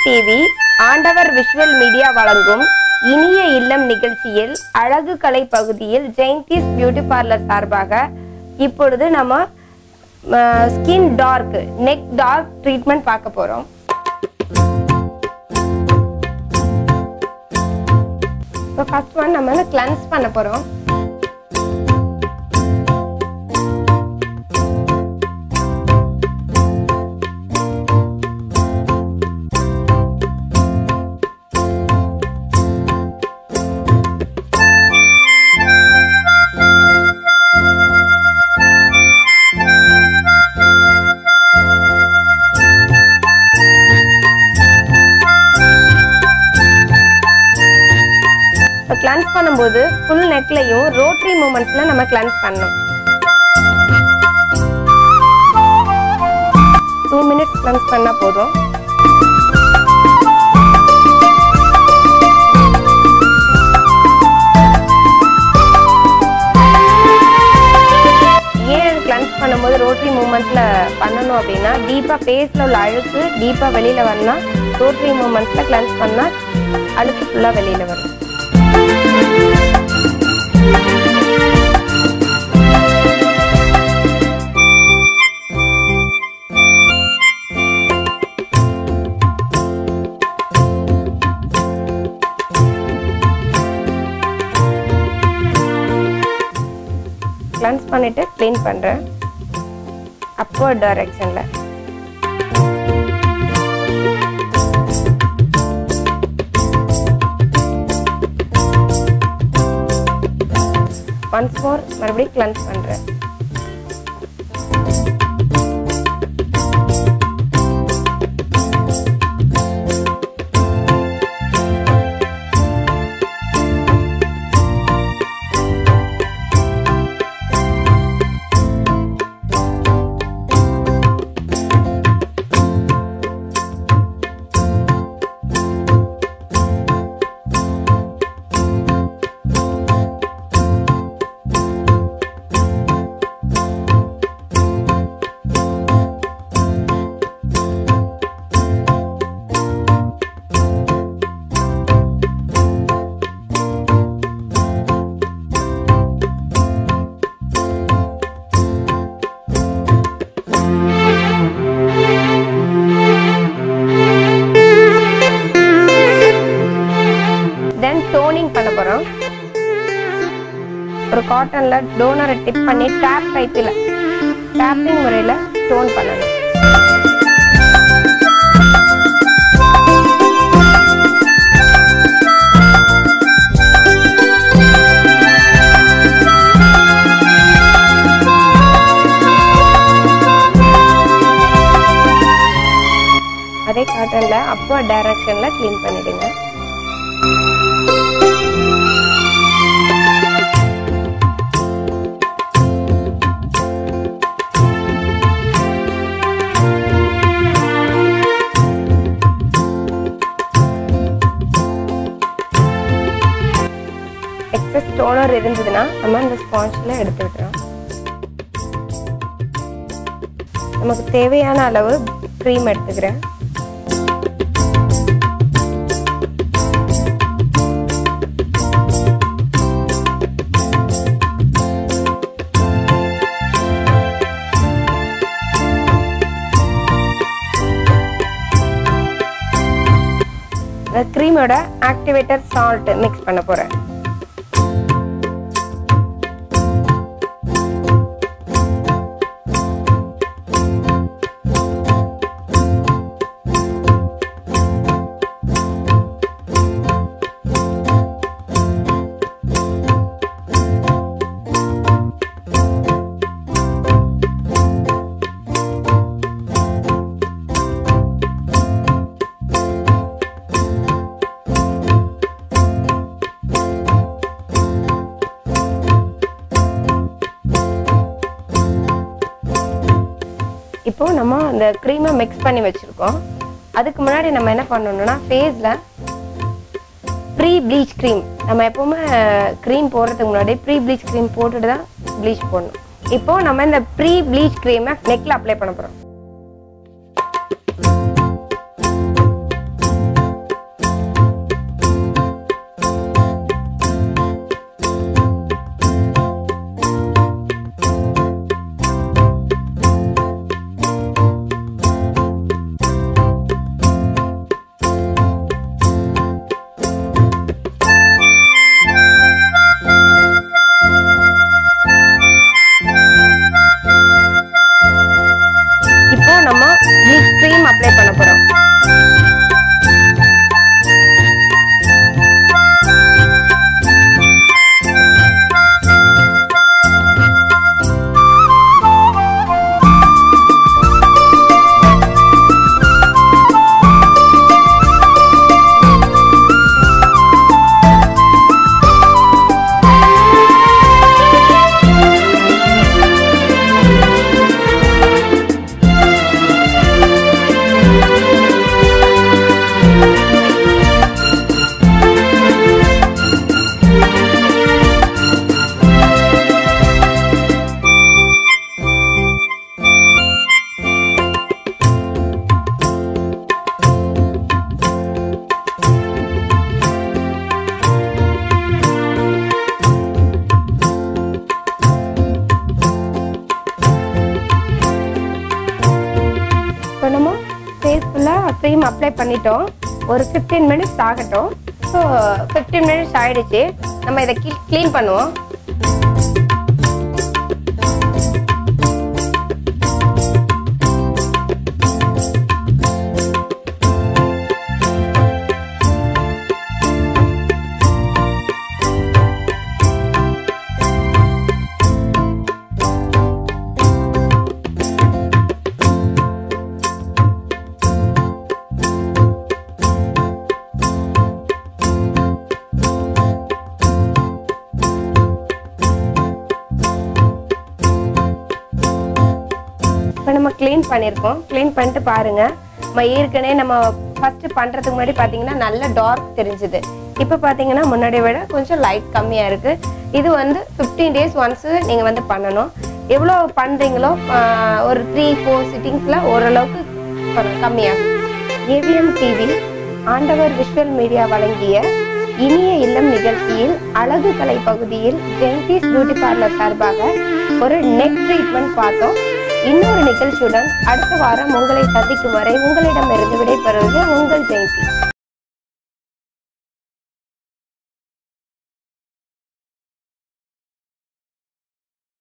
TV ஆண்டவர் visual media வழங்கும் இனிய இல்லம் நிகழ்ச்சியில் அழகு கலை பகுதியில் ஜெயந்திஸ் பியூட்டி பார்லர் சார்பாக இப்பொழுது நம்ம skin dark neck dark treatment பார்க்க போறோம் இப்போ ஃபர்ஸ்ட் ஒன் நம்ம வந்து கிளன்ஸ் பண்ண போறோம் இப்போ கிளன்ஸ் பண்ணும்போது ஃபுல் நெக்லையும் ரோட்டரி மூமெண்ட்ஸ்ல நம்ம கிளன்ஸ் பண்ணணும் டூ மினிட்ஸ் கிளன்ஸ் பண்ணா போதும் ஏன் கிளன்ஸ் பண்ணும்போது ரோட்டரி மூமெண்ட்ஸ்ல பண்ணணும் அப்படின்னா டீப்பா ஃபேஸ்ல உள்ள அழுக்கு டீப்பா வெளியில வரணும் ரோட்டரி மூமெண்ட்ஸ்ல கிளன்ஸ் பண்ணா அழுக்கு ஃபுல்லா வெளியில வரும் கிளன்ஸ் பண்ணிட்டு க்ளீன் பண்றேன் அப்போர்ட் டைரக்ஷன்ல ஒன்ஸ் மோர் மறுபடியும் கிளன்ஸ் பண்றேன் தென் டோனிங் பண்ண போறோம் ஒரு காட்டன்ல டோனரை டிப் பண்ணி டேப் டைப்பில் டேப்பிங் முறையில் டோன் பண்ணணும் அதே காட்டன்ல அப்போ டைரக்ஷன்ல க்ளீன் பண்ணிடுங்க எக்ஸஸ் டோனர் இருந்ததுன்னா நம்ம இந்த ஸ்பாஞ்சில் எடுத்து விட்டுறோம் நமக்கு தேவையான அளவு க்ரீம் எடுத்துக்கிறேன் க்ரீமோட ஆக்டிவேட்டர் சால்ட் மிக்ஸ் பண்ண போறேன் இப்போ நம்ம அந்த க்ரீமை மிக்ஸ் பண்ணி வச்சிருக்கோம் அதுக்கு முன்னாடி நம்ம என்ன பண்ணணும்னா ஃபேஸில் ப்ரீ ப்ளீச் க்ரீம் நம்ம எப்பவுமே க்ரீம் போடுறதுக்கு முன்னாடி ப்ரீ ப்ளீச் க்ரீம் போட்டுட்டு தான் ப்ளீச் போடணும் இப்போ நம்ம இந்த ப்ரீ ப்ளீச் க்ரீமை நெக்கில் அப்ளை பண்ண போகிறோம் பண்ணிட்டோம் ஒரு ஃபிஃப்டீன் மினிட்ஸ் ஆகட்டும் ஸோ ஃபிஃப்டீன் மினிட்ஸ் ஆயிடுச்சு நம்ம இதை க்ளீன் பண்ணுவோம் இப்போ நம்ம க்ளீன் பண்ணியிருக்கோம் க்ளீன் பண்ணிட்டு பாருங்க நம்ம ஏற்கனவே நம்ம ஃபர்ஸ்ட் பண்ணுறதுக்கு முன்னாடி பார்த்தீங்கன்னா நல்ல டார்க் தெரிஞ்சுது இப்போ பார்த்தீங்கன்னா முன்னாடி விட கொஞ்சம் லைட் கம்மியாக இருக்குது இது வந்து ஃபிஃப்டீன் டேஸ் ஒன்ஸு நீங்கள் வந்து பண்ணணும் எவ்வளோ பண்ணுறீங்களோ ஒரு த்ரீ ஃபோர் சிட்டிங்ஸில் ஓரளவுக்கு கொஞ்சம் கம்மியாகும் ஏவிஎம் டிவி ஆண்டவர் விஷுவல் மீடியா வழங்கிய இனிய இல்லம் நிகழ்ச்சியில் அழகு கலை பகுதியில் ஜெயந்தீஸ் பியூட்டி பார்லர் சார்பாக ஒரு நெக் ட்ரீட்மெண்ட் பார்த்தோம் இன்னொரு நிகழ்ச்சியுடன் அடுத்த வாரம் உங்களை சந்திக்கும் வரை உங்களிடமிருந்து விடைபெறுவது உங்கள் ஜெயந்தி